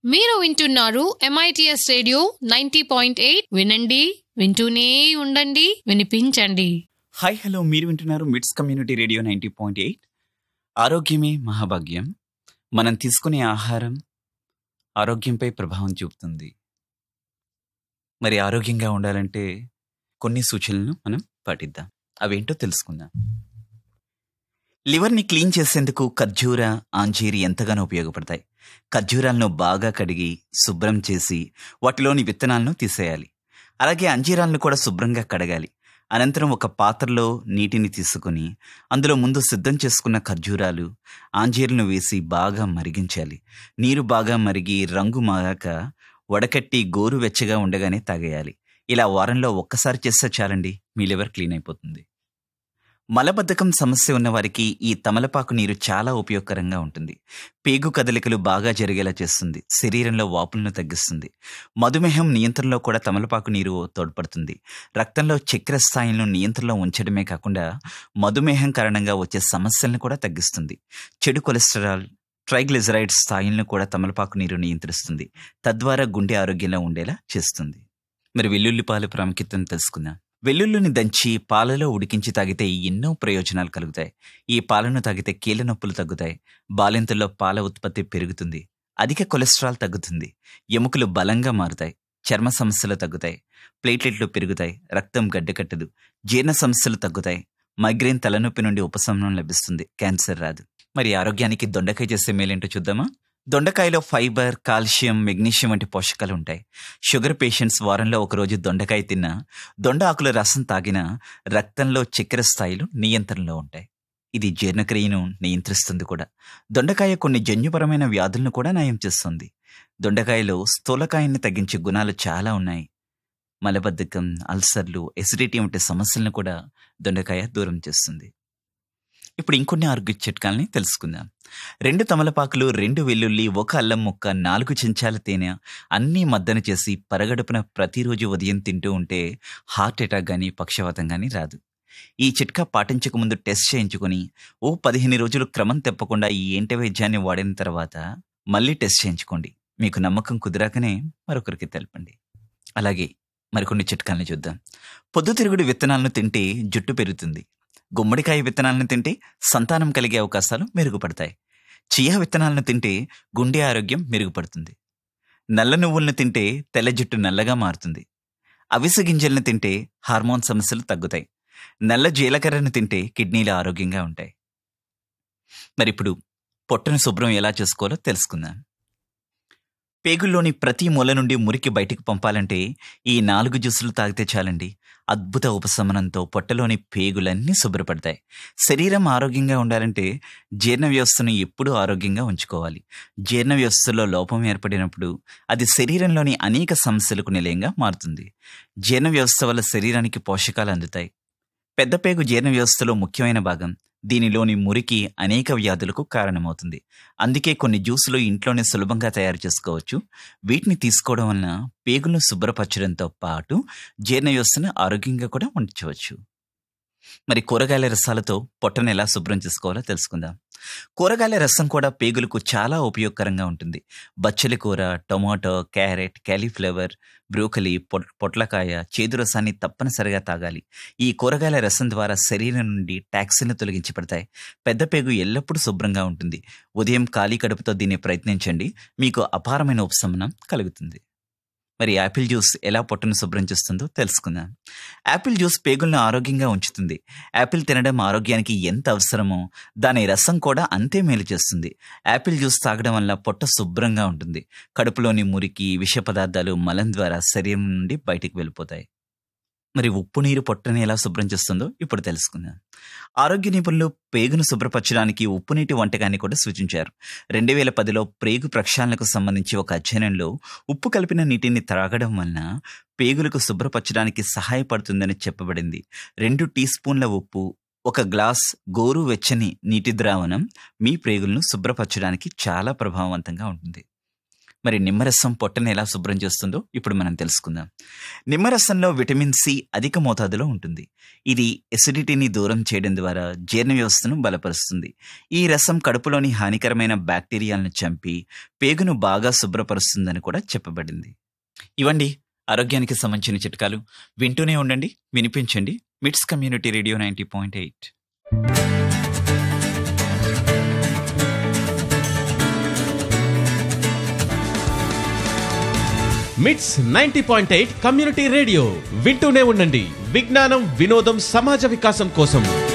మీరు వింటున్నారు MITS radio ninety point eight వినండి వింటూనే ఉండండి వినిపించండి హాయ్ హలో మీరు వింటున్నారు MITS community radio ninety point eight ఆరోగ్యమే మహాభాగ్యం మనం తీసుకునే ఆహారం ఆరోగ్యంపై ప్రభావం చూపుతుంది మరి ఆరోగ్యంగా ఉండాలంటే కొన్ని సూచనలను మనం పాటిద్దాం అవేంటో తెలుసుకుందాం లివర్ని క్లీన్ చేసేందుకు ఖర్జూర ఆంజీరి ఎంతగానో ఉపయోగపడతాయి ఖర్జూరాలను బాగా కడిగి శుభ్రం చేసి వాటిలోని విత్తనాలను తీసేయాలి అలాగే అంజీరాలను కూడా శుభ్రంగా కడగాలి అనంతరం ఒక పాత్రలో నీటిని తీసుకుని అందులో ముందు సిద్ధం చేసుకున్న ఖర్జూరాలు ఆంజీరులను వేసి బాగా మరిగించాలి నీరు బాగా మరిగి రంగు మాగాక వడకట్టి గోరు వెచ్చగా ఉండగానే తాగేయాలి ఇలా వారంలో ఒక్కసారి చేస్తే చాలండి మీ లివర్ క్లీన్ అయిపోతుంది మలబద్ధకం సమస్య ఉన్న వారికి ఈ తమలపాకు నీరు చాలా ఉపయోగకరంగా ఉంటుంది పేగు కదలికలు బాగా జరిగేలా చేస్తుంది శరీరంలో వాపులను తగ్గిస్తుంది మధుమేహం నియంత్రణలో కూడా తమలపాకు నీరు తోడ్పడుతుంది రక్తంలో చక్కెర స్థాయిలను నియంత్రణలో ఉంచడమే కాకుండా మధుమేహం కారణంగా వచ్చే సమస్యలను కూడా తగ్గిస్తుంది చెడు కొలెస్టరాల్ ట్రైగ్లిజరైడ్ స్థాయిలను కూడా తమలపాకు నీరు నియంత్రిస్తుంది తద్వారా గుండె ఆరోగ్యంలో ఉండేలా చేస్తుంది మరి వెల్లుల్లి పాలు ప్రాముఖ్యతను తెలుసుకుందాం వెల్లుల్లిని దంచి పాలలో ఉడికించి తాగితే ఎన్నో ప్రయోజనాలు కలుగుతాయి ఈ పాలను తాగితే కీళ్ళ నొప్పులు తగ్గుతాయి బాలింతల్లో పాల ఉత్పత్తి పెరుగుతుంది అధిక కొలెస్ట్రాల్ తగ్గుతుంది ఎముకలు బలంగా మారుతాయి చర్మ సమస్యలు తగ్గుతాయి ప్లేట్లెట్లు పెరుగుతాయి రక్తం గడ్డకట్టదు జీర్ణ సమస్యలు తగ్గుతాయి మైగ్రేన్ తలనొప్పి నుండి ఉపశమనం లభిస్తుంది క్యాన్సర్ రాదు మరి ఆరోగ్యానికి దొండకాయ చేసే మేలేంటో చూద్దామా దొండకాయలో ఫైబర్ కాల్షియం మెగ్నీషియం వంటి పోషకాలు ఉంటాయి షుగర్ పేషెంట్స్ వారంలో ఒకరోజు దొండకాయ తిన్నా దొండ ఆకుల రసం తాగినా రక్తంలో చక్కెర స్థాయిలు నియంత్రణలో ఉంటాయి ఇది జీర్ణక్రియను నియంత్రిస్తుంది కూడా దొండకాయ కొన్ని జన్యుపరమైన వ్యాధులను కూడా నయం చేస్తుంది దొండకాయలో స్థూలకాయాన్ని తగ్గించే గుణాలు చాలా ఉన్నాయి మలబద్ధకం అల్సర్లు ఎసిడిటీ వంటి సమస్యలను కూడా దొండకాయ దూరం చేస్తుంది ఇప్పుడు ఇంకొన్ని ఆరోగ్య చిట్కాలని తెలుసుకుందాం రెండు తమలపాకులు రెండు వెల్లుల్లి ఒక అల్లం ముక్క నాలుగు చెంచాల తేనె అన్నీ మద్దన చేసి పరగడుపున ప్రతిరోజు ఉదయం తింటూ ఉంటే హార్ట్ అటాక్ కానీ పక్షవాతం కానీ రాదు ఈ చిట్కా పాటించక ముందు టెస్ట్ చేయించుకొని ఓ పదిహేను రోజులు క్రమం తెప్పకుండా ఈ ఏంటి వైద్యాన్ని వాడిన తర్వాత మళ్ళీ టెస్ట్ చేయించుకోండి మీకు నమ్మకం కుదిరాకనే మరొకరికి తెలపండి అలాగే మరికొన్ని చిట్కాలను చూద్దాం పొద్దుతిరుగుడు విత్తనాలను తింటే జుట్టు పెరుగుతుంది గుమ్మడికాయ విత్తనాలను తింటే సంతానం కలిగే అవకాశాలు మెరుగుపడతాయి చియా విత్తనాలను తింటే గుండె ఆరోగ్యం మెరుగుపడుతుంది నల్ల నువ్వులను తింటే తెల్ల జుట్టు నల్లగా మారుతుంది అవిసె గింజలను తింటే హార్మోన్ సమస్యలు తగ్గుతాయి నల్ల జీలకర్రను తింటే కిడ్నీలు ఆరోగ్యంగా ఉంటాయి మరి ఇప్పుడు పొట్టను శుభ్రం ఎలా చేసుకోవాలో తెలుసుకుందాం పేగుల్లోని ప్రతి మూల నుండి మురికి బయటికి పంపాలంటే ఈ నాలుగు జ్యూసులు తాగితే చాలండి అద్భుత ఉపశమనంతో పొట్టలోని పేగులన్నీ శుభ్రపడతాయి శరీరం ఆరోగ్యంగా ఉండాలంటే జీర్ణ వ్యవస్థను ఎప్పుడూ ఆరోగ్యంగా ఉంచుకోవాలి జీర్ణ వ్యవస్థలో లోపం ఏర్పడినప్పుడు అది శరీరంలోని అనేక సమస్యలకు నిలయంగా మారుతుంది జీర్ణ వ్యవస్థ వల్ల శరీరానికి పోషకాలు అందుతాయి పెద్ద పేగు జీర్ణ వ్యవస్థలో ముఖ్యమైన భాగం దీనిలోని మురికి అనేక వ్యాధులకు కారణమవుతుంది అందుకే కొన్ని జ్యూసులు ఇంట్లోనే సులభంగా తయారు చేసుకోవచ్చు వీటిని తీసుకోవడం వలన పేగులను శుభ్రపరచడంతో పాటు జీర్ణ వ్యవస్థను ఆరోగ్యంగా కూడా ఉంచవచ్చు మరి కూరగాయల రసాలతో పొట్టను ఎలా శుభ్రం చేసుకోవాలో తెలుసుకుందాం కూరగాయల రసం కూడా పేగులకు చాలా ఉపయోగకరంగా ఉంటుంది బచ్చలి కూర టొమాటో క్యారెట్ క్యాలీఫ్లవర్ బ్రోకలి పొట్ పొట్లకాయ చేదు రసాన్ని తప్పనిసరిగా తాగాలి ఈ కూరగాయల రసం ద్వారా శరీరం నుండి టాక్సిన్లు తొలగించబడతాయి పెద్ద పేగు ఎల్లప్పుడూ శుభ్రంగా ఉంటుంది ఉదయం ఖాళీ కడుపుతో దీన్ని ప్రయత్నించండి మీకు అపారమైన ఉపశమనం కలుగుతుంది మరి యాపిల్ జ్యూస్ ఎలా పొట్టను శుభ్రం చేస్తుందో తెలుసుకుందాం యాపిల్ జ్యూస్ పేగులను ఆరోగ్యంగా ఉంచుతుంది యాపిల్ తినడం ఆరోగ్యానికి ఎంత అవసరమో దాని రసం కూడా అంతే మేలు చేస్తుంది యాపిల్ జ్యూస్ తాగడం వల్ల పొట్ట శుభ్రంగా ఉంటుంది కడుపులోని మురికి విష పదార్థాలు మలం ద్వారా శరీరం నుండి బయటికి వెళ్ళిపోతాయి మరి ఉప్పు నీరు పొట్టని ఎలా శుభ్రం చేస్తుందో ఇప్పుడు తెలుసుకుందాం ఆరోగ్య నిపుణులు పేగును శుభ్రపరచడానికి ఉప్పు నీటి వంటకాన్ని కూడా సూచించారు రెండు వేల పదిలో ప్రేగు ప్రక్షాళనకు సంబంధించి ఒక అధ్యయనంలో ఉప్పు కలిపిన నీటిని త్రాగడం వలన పేగులకు శుభ్రపరచడానికి సహాయపడుతుందని చెప్పబడింది రెండు టీ స్పూన్ల ఉప్పు ఒక గ్లాస్ గోరు వెచ్చని నీటి ద్రావణం మీ ప్రేగులను శుభ్రపరచడానికి చాలా ప్రభావవంతంగా ఉంటుంది మరి నిమ్మరసం పొట్టను ఎలా శుభ్రం చేస్తుందో ఇప్పుడు మనం తెలుసుకుందాం నిమ్మరసంలో విటమిన్ సి అధిక మోతాదులో ఉంటుంది ఇది ఎసిడిటీని దూరం చేయడం ద్వారా జీర్ణ వ్యవస్థను బలపరుస్తుంది ఈ రసం కడుపులోని హానికరమైన బ్యాక్టీరియాలను చంపి పేగును బాగా శుభ్రపరుస్తుందని కూడా చెప్పబడింది ఇవండి ఆరోగ్యానికి సంబంధించిన చిట్కాలు వింటూనే ఉండండి వినిపించండి MITS community radio ninety point eight MITS ninety point eight community radio వింటూనే ఉండండి విజ్ఞానం వినోదం సమాజ వికాసం కోసం